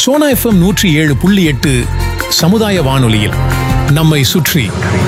Sona FM நூற்றி ஏழு புள்ளி எட்டு சமுதாய வானொலியில் நம்மை சுற்றி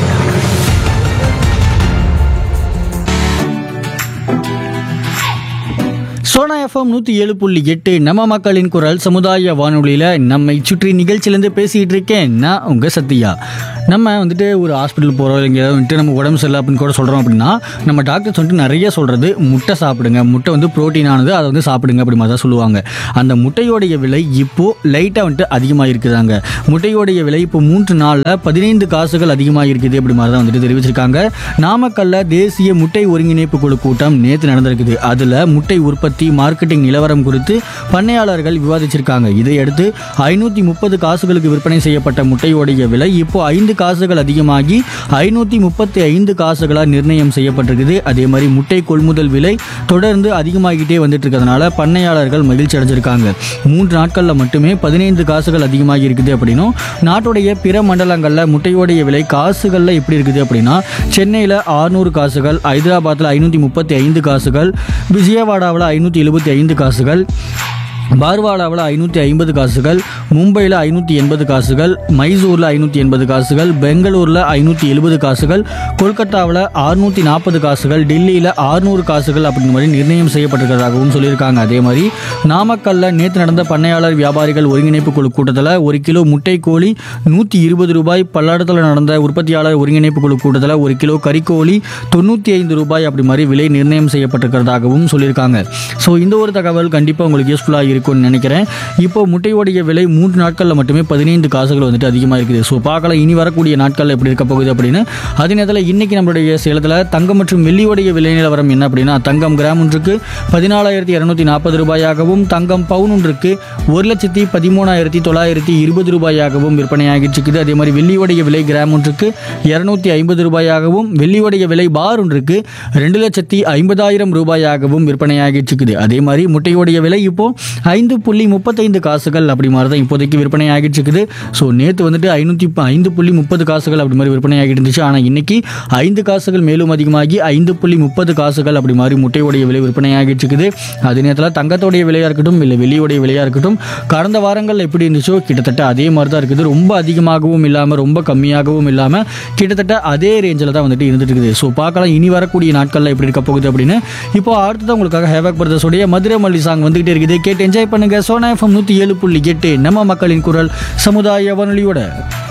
சோனா எஃப்எம் நூற்றி ஏழு புள்ளி எட்டு நம்ம மக்களின் குரல் சமுதாய வானொலியில் நம்மை சுற்றி நிகழ்ச்சியிலேருந்து பேசிகிட்டு இருக்கேன் நான் உங்கள் சத்யா நம்ம வந்துட்டு ஒரு ஹாஸ்பிட்டல் போகிறோம் இல்லைங்க வந்துட்டு நம்ம உடம்பு சரியில்லை அப்படின்னு கூட சொல்கிறோம் அப்படின்னா நம்ம டாக்டர்ஸ் வந்துட்டு நிறைய சொல்கிறது முட்டை சாப்பிடுங்க முட்டை வந்து ப்ரோட்டீனானது அதை வந்து சாப்பிடுங்க அப்படி மாதிரி தான் சொல்லுவாங்க அந்த முட்டையோடைய விலை இப்போது லைட்டாக வந்துட்டு அதிகமாக இருக்குதாங்க முட்டையோடைய விலை இப்போ மூன்று நாளில் பதினைந்து காசுகள் அதிகமாக இருக்குது அப்படி மாதிரி தான் வந்துட்டு தெரிவிச்சிருக்காங்க நாமக்கல்ல தேசிய முட்டை ஒருங்கிணைப்பு குழு கூட்டம் நேற்று நடந்திருக்குது அதில் முட்டை உற்பத்தி மார்க்கெட்டிங் நிலவரம் குறித்து பண்ணையாளர்கள் விவாதிச்சிருக்காங்க இதையடுத்து ஐநூற்றி முப்பது காசுகளுக்கு விற்பனை செய்யப்பட்ட முட்டையோடைய விலை இப்போ ஐந்து காசுகள் அதிகமாகி ஐநூற்றி முப்பத்தி ஐந்து காசுகளாக நிர்ணயம் செய்யப்பட்டிருக்குது அதே மாதிரி முட்டை கொள்முதல் விலை தொடர்ந்து அதிகமாகிட்டே வந்துட்டு இருக்கிறதுனால பண்ணையாளர்கள் மகிழ்ச்சி அடைஞ்சிருக்காங்க மூன்று நாட்களில் மட்டுமே பதினைந்து காசுகள் அதிகமாகி இருக்குது அப்படின்னும் நாட்டுடைய பிற மண்டலங்களில் முட்டையோடைய விலை காசுகளில் எப்படி இருக்குது அப்படின்னா சென்னையில் ஆறுநூறு காசுகள் ஹைதராபாத்தில் ஐநூற்றி முப்பத்தி ஐந்து காசுகள் விஜயவாடாவில் ஐநூற்றி எழுபத்தி ஐந்து காசுகள் பார்வாடாவில் ஐநூற்றி ஐம்பது காசுகள் மும்பையில் ஐநூற்றி எண்பது காசுகள் மைசூரில் ஐநூற்றி எண்பது காசுகள் பெங்களூரில் ஐநூற்றி எழுபது காசுகள் கொல்கத்தாவில் அறுநூற்றி நாற்பது காசுகள் டெல்லியில் ஆறுநூறு காசுகள் அப்படிங்கிற மாதிரி நிர்ணயம் செய்யப்பட்டிருக்கிறதாகவும் சொல்லியிருக்காங்க அதே மாதிரி நாமக்கல்ல நேற்று நடந்த பண்ணையாளர் வியாபாரிகள் ஒருங்கிணைப்பு குழு கூட்டத்தில் ஒரு கிலோ முட்டை கோழி நூற்றி இருபது ரூபாய் பல்லாடத்தில் நடந்த உற்பத்தியாளர் ஒருங்கிணைப்பு குழு கூட்டத்தில் ஒரு கிலோ கறிக்கோழி தொண்ணூற்றி ஐந்து ரூபாய் அப்படி மாதிரி விலை நிர்ணயம் செய்யப்பட்டிருக்கிறதாகவும் சொல்லியிருக்காங்க ஸோ இந்த ஒரு தகவல் கண்டிப்பாக உங்களுக்கு யூஸ்ஃபுல்லாக இருக்கும்னு நினைக்கிறேன் இப்போ முட்டையோடைய விலை மூன்று நாட்களில் மட்டுமே பதினைந்து காசுகள் வந்துட்டு அதிகமாக இருக்குது ஸோ பார்க்கலாம் இனி வரக்கூடிய நாட்களில் எப்படி இருக்க போகுது அப்படின்னு அதே நேரத்தில் இன்னைக்கு நம்மளுடைய சேலத்தில் தங்கம் மற்றும் வெள்ளியோடைய விலை நிலவரம் என்ன அப்படின்னா தங்கம் கிராம் ஒன்றுக்கு பதினாலாயிரத்தி இரநூத்தி நாற்பது ரூபாயாகவும் தங்கம் பவுன் ஒன்றுக்கு ஒரு லட்சத்தி பதிமூணாயிரத்தி தொள்ளாயிரத்தி இருபது ரூபாயாகவும் விற்பனையாகிட்டு இருக்குது அதே மாதிரி வெள்ளியோடைய விலை கிராம் ஒன்றுக்கு இரநூத்தி ஐம்பது ரூபாயாகவும் வெள்ளியோடைய விலை பார் ஒன்றுக்கு ரெண்டு லட்சத்தி ஐம்பதாயிரம் ரூபாயாகவும் விற்பனையாகிட்டு இருக்குது அதே மாதிரி முட்டையோடைய விலை இப்போ ஐந்து புள்ளி முப்பத்தைந்து காசுகள் அப்படி மாதிரி தான் இப்போதைக்கு விற்பனை ஆகிட்டு இருக்குது ஸோ நேற்று வந்துட்டு ஐநூற்றி ஐந்து புள்ளி முப்பது காசுகள் அப்படி மாதிரி விற்பனை ஆகிட்டு இருந்துச்சு ஆனால் இன்னைக்கு ஐந்து காசுகள் மேலும் அதிகமாகி ஐந்து புள்ளி முப்பது காசுகள் அப்படி மாதிரி முட்டையோடைய விலை விற்பனை ஆகிட்டு இருக்குது அதே நேரத்தில் தங்கத்தோடைய விலையாக இருக்கட்டும் இல்லை வெள்ளியோடைய விலையாக இருக்கட்டும் கடந்த வாரங்களில் எப்படி இருந்துச்சோ கிட்டத்தட்ட அதே மாதிரி தான் இருக்குது ரொம்ப அதிகமாகவும் இல்லாமல் ரொம்ப கம்மியாகவும் இல்லாமல் கிட்டத்தட்ட அதே ரேஞ்சில் தான் வந்துட்டு இருந்துட்டு இருக்குது ஸோ பார்க்கலாம் இனி வரக்கூடிய நாட்களில் எப்படி இருக்க போகுது அப்படின்னு இப்போ அடுத்ததான் உங்களுக்காக ஹேவாக் பிரதர்ஸோடைய மதுரை மல்லி சாங் வந்துகிட்டே இருக்குது கேட்டு என்ஜாய் பண்ணுங்க சோனா எஃப்எம் நூற்றி ஏழு புள்ளி எட்டு நம்ம மக்களின் குரல் சமுதாய வானொலியோட